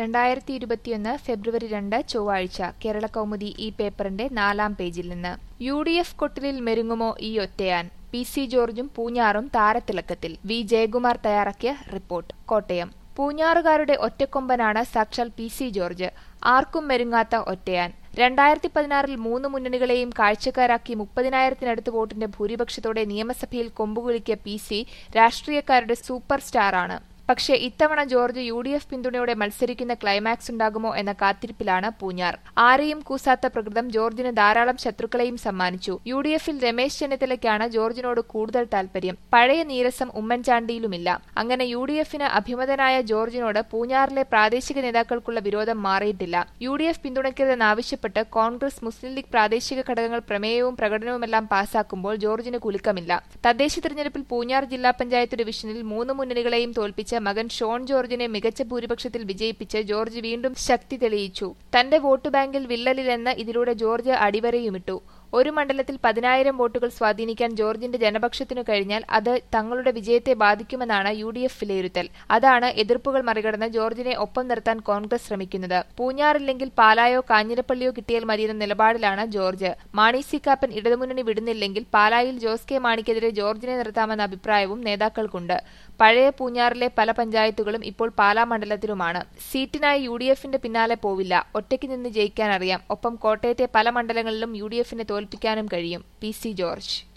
രണ്ടായിരത്തി ഇരുപത്തിയൊന്ന് ഫെബ്രുവരി രണ്ട് ചൊവ്വാഴ്ച കേരള കൗമുദി ഈ പേപ്പറിന്റെ നാലാം പേജിൽ നിന്ന് യു ഡി എഫ് കൊട്ടിലിൽ മെരുങ്ങുമോ ഈ ഒറ്റയാൻ പി സി ജോർജും പൂഞ്ഞാറും താരത്തിളക്കത്തിൽ വി ജയകുമാർ തയ്യാറാക്കിയ റിപ്പോർട്ട് കോട്ടയം പൂഞ്ഞാറുകാരുടെ ഒറ്റക്കൊമ്പനാണ് സാക്ഷാൽ പി സി ജോർജ് ആർക്കും മെരുങ്ങാത്ത ഒറ്റയാൻ രണ്ടായിരത്തി പതിനാറിൽ മൂന്ന് മുന്നണികളെയും കാഴ്ചക്കാരാക്കി മുപ്പതിനായിരത്തിനടുത്ത് വോട്ടിന്റെ ഭൂരിപക്ഷത്തോടെ നിയമസഭയിൽ കൊമ്പുകുലുക്കിയ പി സി രാഷ്ട്രീയക്കാരുടെ സൂപ്പർ സ്റ്റാറാണ് പക്ഷേ ഇത്തവണ ജോർജ് യു ഡി എഫ് പിന്തുണയോടെ മത്സരിക്കുന്ന ക്ലൈമാക്സ് ഉണ്ടാകുമോ എന്ന കാത്തിരിപ്പിലാണ് പൂഞ്ഞാർ ആരെയും കൂസാത്ത പ്രകൃതം ജോർജിന് ധാരാളം ശത്രുക്കളെയും സമ്മാനിച്ചു യു ഡി എഫിൽ രമേശ് ചെന്നിത്തലയ്ക്കാണ് ജോർജിനോട് കൂടുതൽ താൽപര്യം പഴയ നീരസം ഉമ്മൻചാണ്ടിയിലുമില്ല അങ്ങനെ യു ഡി എഫിന് അഭിമതനായ ജോർജിനോട് പൂഞ്ഞാറിലെ പ്രാദേശിക നേതാക്കൾക്കുള്ള വിരോധം മാറിയിട്ടില്ല യു ഡി എഫ് പിന്തുണയ്ക്കരുതെന്നാവശ്യപ്പെട്ട് കോൺഗ്രസ് മുസ്ലിം ലീഗ് പ്രാദേശിക ഘടകങ്ങൾ പ്രമേയവും പ്രകടനവുമെല്ലാം പാസാക്കുമ്പോൾ ജോർജിന് കുലുക്കമില്ല തദ്ദേശ തിരഞ്ഞെടുപ്പിൽ പൂഞ്ഞാർ ജില്ലാ പഞ്ചായത്ത് ഡിവിഷനിൽ മൂന്ന് മുന്നണികളെയും തോൽപ്പിച്ച മകൻ ഷോൺ ജോർജിനെ മികച്ച ഭൂരിപക്ഷത്തിൽ വിജയിപ്പിച്ച് ജോർജ് വീണ്ടും ശക്തി തെളിയിച്ചു തന്റെ വോട്ട് ബാങ്കിൽ വിള്ളലിലെന്ന് ഇതിലൂടെ ജോർജ് അടിവരയുമിട്ടു ഒരു മണ്ഡലത്തിൽ പതിനായിരം വോട്ടുകൾ സ്വാധീനിക്കാൻ ജോർജിന്റെ ജനപക്ഷത്തിനു കഴിഞ്ഞാൽ അത് തങ്ങളുടെ വിജയത്തെ ബാധിക്കുമെന്നാണ് യു ഡി എഫ് വിലയിരുത്തൽ അതാണ് എതിർപ്പുകൾ മറികടന്ന് ജോർജിനെ ഒപ്പം നിർത്താൻ കോൺഗ്രസ് ശ്രമിക്കുന്നത് പൂഞ്ഞാറില്ലെങ്കിൽ പാലായോ കാഞ്ഞിരപ്പള്ളിയോ കിട്ടിയാൽ മതിയെന്ന നിലപാടിലാണ് ജോർജ് മാണി സി കാപ്പൻ ഇടതുമുന്നണി വിടുന്നില്ലെങ്കിൽ പാലായിൽ ജോസ് കെ മാണിക്കെതിരെ ജോർജിനെ നിർത്താമെന്ന അഭിപ്രായവും നേതാക്കൾക്കുണ്ട് പഴയ പൂഞ്ഞാറിലെ പല പഞ്ചായത്തുകളും ഇപ്പോൾ പാലാ മണ്ഡലത്തിലുമാണ് സീറ്റിനായി യു ഡി എഫിന്റെ പിന്നാലെ പോവില്ല ഒറ്റയ്ക്ക് നിന്ന് ജയിക്കാനറിയാം ഒപ്പം കോട്ടയത്തെ പല മണ്ഡലങ്ങളിലും യു ഡി എഫിനെ തോൽപ്പിക്കാനും കഴിയും പി സി ജോർജ്